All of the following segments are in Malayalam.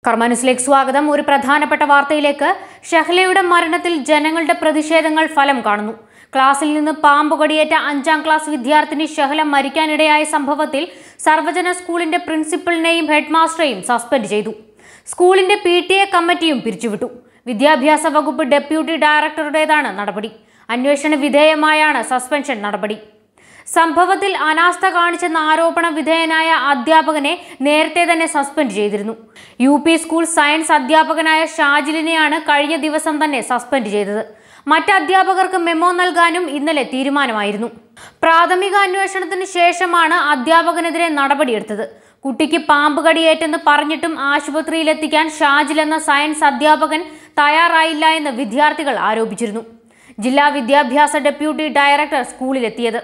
കർമാനുസിലേക്ക് സ്വാഗതം ഒരു പ്രധാനപ്പെട്ട വാർത്തയിലേക്ക് ഷഹ്ലയുടെ മരണത്തിൽ ജനങ്ങളുടെ പ്രതിഷേധങ്ങൾ ഫലം കാണുന്നു ക്ലാസ്സിൽ നിന്ന് പാമ്പ് കടിയേറ്റ അഞ്ചാം ക്ലാസ് വിദ്യാർത്ഥിനി ഷഹല മരിക്കാനിടയായ സംഭവത്തിൽ സർവജന സ്കൂളിന്റെ പ്രിൻസിപ്പലിനെയും ഹെഡ്മാസ്റ്ററെയും സസ്പെൻഡ് ചെയ്തു സ്കൂളിന്റെ പി ടി എ കമ്മിറ്റിയും പിരിച്ചുവിട്ടു വിദ്യാഭ്യാസ വകുപ്പ് ഡെപ്യൂട്ടി ഡയറക്ടറുടേതാണ് നടപടി അന്വേഷണ വിധേയമായാണ് സസ്പെൻഷൻ നടപടി സംഭവത്തിൽ അനാസ്ഥ കാണിച്ചെന്ന ആരോപണ വിധേയനായ അധ്യാപകനെ നേരത്തെ തന്നെ സസ്പെൻഡ് ചെയ്തിരുന്നു യു പി സ്കൂൾ സയൻസ് അധ്യാപകനായ ഷാജിലിനെയാണ് കഴിഞ്ഞ ദിവസം തന്നെ സസ്പെൻഡ് ചെയ്തത് മറ്റ് അധ്യാപകർക്ക് മെമ്മോ നൽകാനും ഇന്നലെ തീരുമാനമായിരുന്നു പ്രാഥമിക അന്വേഷണത്തിന് ശേഷമാണ് അധ്യാപകനെതിരെ നടപടിയെടുത്തത് കുട്ടിക്ക് പാമ്പ് കടിയേറ്റെന്ന് പറഞ്ഞിട്ടും ആശുപത്രിയിലെത്തിക്കാൻ ഷാജിൽ എന്ന സയൻസ് അധ്യാപകൻ തയ്യാറായില്ല എന്ന് വിദ്യാർത്ഥികൾ ആരോപിച്ചിരുന്നു ജില്ലാ വിദ്യാഭ്യാസ ഡെപ്യൂട്ടി ഡയറക്ടർ സ്കൂളിലെത്തിയത്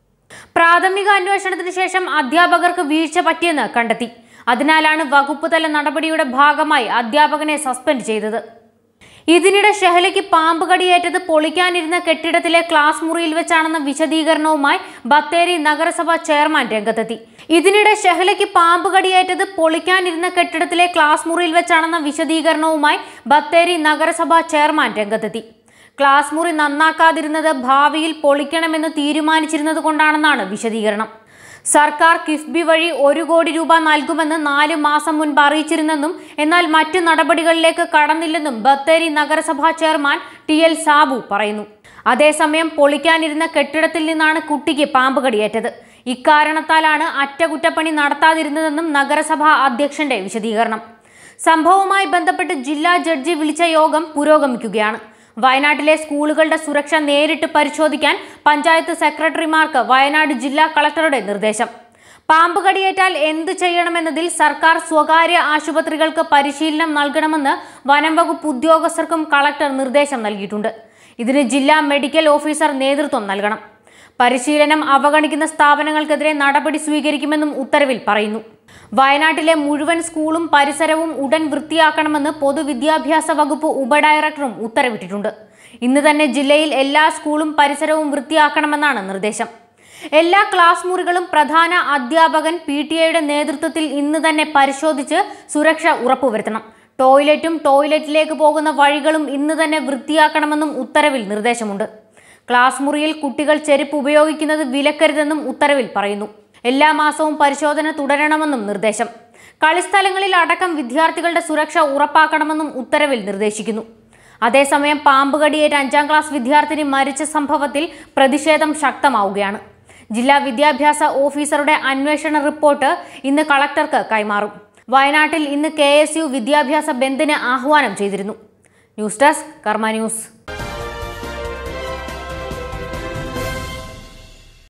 പ്രാഥമിക അന്വേഷണത്തിന് ശേഷം അധ്യാപകർക്ക് വീഴ്ച പറ്റിയെന്ന് കണ്ടെത്തി അതിനാലാണ് വകുപ്പ് തല നടപടിയുടെ ഭാഗമായി അധ്യാപകനെ സസ്പെൻഡ് ചെയ്തത് ഇതിനിടെ ഷെഹലയ്ക്ക് പാമ്പ് കടിയേറ്റത് പൊളിക്കാനിരുന്ന കെട്ടിടത്തിലെ ക്ലാസ് മുറിയിൽ വെച്ചാണെന്ന വിശദീകരണവുമായി ബത്തേരി നഗരസഭ ചെയർമാൻ രംഗത്തെത്തി ഇതിനിടെ ഷെഹലയ്ക്ക് പാമ്പ് കടിയേറ്റത് പൊളിക്കാനിരുന്ന കെട്ടിടത്തിലെ ക്ലാസ് മുറിയിൽ വെച്ചാണെന്ന വിശദീകരണവുമായി ബത്തേരി നഗരസഭ ചെയർമാൻ രംഗത്തെത്തി ക്ലാസ് മുറി നന്നാക്കാതിരുന്നത് ഭാവിയിൽ പൊളിക്കണമെന്ന് തീരുമാനിച്ചിരുന്നത് കൊണ്ടാണെന്നാണ് വിശദീകരണം സർക്കാർ കിഫ്ബി വഴി ഒരു കോടി രൂപ നൽകുമെന്ന് നാല് മാസം മുൻപ് അറിയിച്ചിരുന്നെന്നും എന്നാൽ മറ്റു നടപടികളിലേക്ക് കടന്നില്ലെന്നും ബത്തേരി നഗരസഭാ ചെയർമാൻ ടി എൽ സാബു പറയുന്നു അതേസമയം പൊളിക്കാനിരുന്ന കെട്ടിടത്തിൽ നിന്നാണ് കുട്ടിക്ക് പാമ്പ് കടിയേറ്റത് ഇക്കാരണത്താലാണ് അറ്റകുറ്റപ്പണി നടത്താതിരുന്നതെന്നും നഗരസഭാ അധ്യക്ഷന്റെ വിശദീകരണം സംഭവവുമായി ബന്ധപ്പെട്ട് ജില്ലാ ജഡ്ജി വിളിച്ച യോഗം പുരോഗമിക്കുകയാണ് വയനാട്ടിലെ സ്കൂളുകളുടെ സുരക്ഷ നേരിട്ട് പരിശോധിക്കാൻ പഞ്ചായത്ത് സെക്രട്ടറിമാർക്ക് വയനാട് ജില്ലാ കളക്ടറുടെ നിർദ്ദേശം പാമ്പ് കടിയേറ്റാൽ എന്ത് ചെയ്യണമെന്നതിൽ സർക്കാർ സ്വകാര്യ ആശുപത്രികൾക്ക് പരിശീലനം നൽകണമെന്ന് വനം വകുപ്പ് ഉദ്യോഗസ്ഥർക്കും കളക്ടർ നിർദ്ദേശം നൽകിയിട്ടുണ്ട് ഇതിന് ജില്ലാ മെഡിക്കൽ ഓഫീസർ നേതൃത്വം നൽകണം പരിശീലനം അവഗണിക്കുന്ന സ്ഥാപനങ്ങൾക്കെതിരെ നടപടി സ്വീകരിക്കുമെന്നും ഉത്തരവിൽ പറയുന്നു വയനാട്ടിലെ മുഴുവൻ സ്കൂളും പരിസരവും ഉടൻ വൃത്തിയാക്കണമെന്ന് പൊതുവിദ്യാഭ്യാസ വകുപ്പ് ഉപഡയറക്ടറും ഉത്തരവിട്ടിട്ടുണ്ട് ഇന്ന് തന്നെ ജില്ലയിൽ എല്ലാ സ്കൂളും പരിസരവും വൃത്തിയാക്കണമെന്നാണ് നിർദ്ദേശം എല്ലാ ക്ലാസ് മുറികളും പ്രധാന അധ്യാപകൻ പി ടി എയുടെ നേതൃത്വത്തിൽ ഇന്ന് തന്നെ പരിശോധിച്ച് സുരക്ഷ ഉറപ്പുവരുത്തണം ടോയ്ലറ്റും ടോയ്ലറ്റിലേക്ക് പോകുന്ന വഴികളും ഇന്ന് തന്നെ വൃത്തിയാക്കണമെന്നും ഉത്തരവിൽ നിർദ്ദേശമുണ്ട് ക്ലാസ് മുറിയിൽ കുട്ടികൾ ചെരുപ്പ് ഉപയോഗിക്കുന്നത് വിലക്കരുതെന്നും ഉത്തരവിൽ പറയുന്നു എല്ലാ മാസവും പരിശോധന തുടരണമെന്നും നിർദ്ദേശം കളിസ്ഥലങ്ങളിൽ അടക്കം വിദ്യാർത്ഥികളുടെ സുരക്ഷ ഉറപ്പാക്കണമെന്നും ഉത്തരവിൽ നിർദ്ദേശിക്കുന്നു അതേസമയം പാമ്പ് കടിയേറ്റ അഞ്ചാം ക്ലാസ് വിദ്യാർത്ഥിനി മരിച്ച സംഭവത്തിൽ പ്രതിഷേധം ശക്തമാവുകയാണ് ജില്ലാ വിദ്യാഭ്യാസ ഓഫീസറുടെ അന്വേഷണ റിപ്പോർട്ട് ഇന്ന് കളക്ടർക്ക് കൈമാറും വയനാട്ടിൽ ഇന്ന് കെ വിദ്യാഭ്യാസ ബന്ദിന് ആഹ്വാനം ചെയ്തിരുന്നു ന്യൂസ് ഡെസ്ക് കർമ്മ ന്യൂസ്